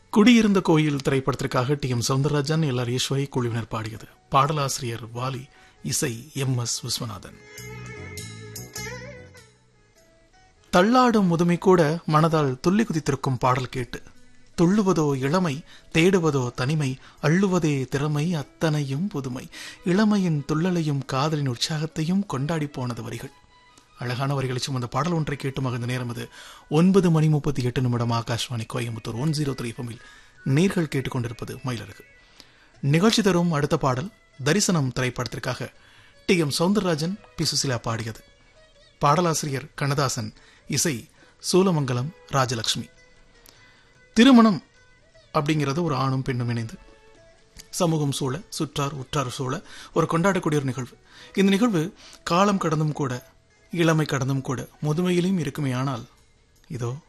குடியிருந்த கோயில் திரைப்படத்திற்காக T M Soundararajan L R Eswari குழுவினர் பாடியது பாடலாசிரியர் வாலி இசை எம் எஸ் விஸ்வநாதன் தள்ளாடும் முதுமை கூட மனதால் துள்ளி குதித்திருக்கும் பாடல் கேட்டு துள்ளுவதோ இளமை தேடுவதோ தனிமை அள்ளுவதே திறமை அத்தனையும் புதுமை இளமையின் துள்ளலையும் காதலின் உற்சாகத்தையும் கொண்டாடி போனது வரிகள் அழகான வரிகளை சுமந்த பாடல் ஒன்றை கேட்டு மகிழ்ந்த நேரம் அது ஒன்பது மணி முப்பத்தி எட்டு நிமிடம் Akashvani Coimbatore one zero three ஃபமில் நீர்கள் கேட்டுக்கொண்டிருப்பது மயிலருக்கு நிகழ்ச்சி தரும் அடுத்த பாடல் தரிசனம் திரைப்படத்திற்காக T M Soundararajan P Susheela பாடியது பாடலாசிரியர் கண்ணதாசன் இசை சூலமங்கலம் ராஜலட்சுமி திருமணம் அப்படிங்கிறது ஒரு ஆணும் பெண்ணும் இணைந்து சமூகம் சூழ சுற்றார் உற்றார் சூழ ஒரு கொண்டாடக்கூடிய ஒரு நிகழ்வு இந்த நிகழ்வு காலம் கடந்தும் கூட இளமை கடந்தும் கூட முதுமையிலும் இருக்குமே ஆனால் இதோ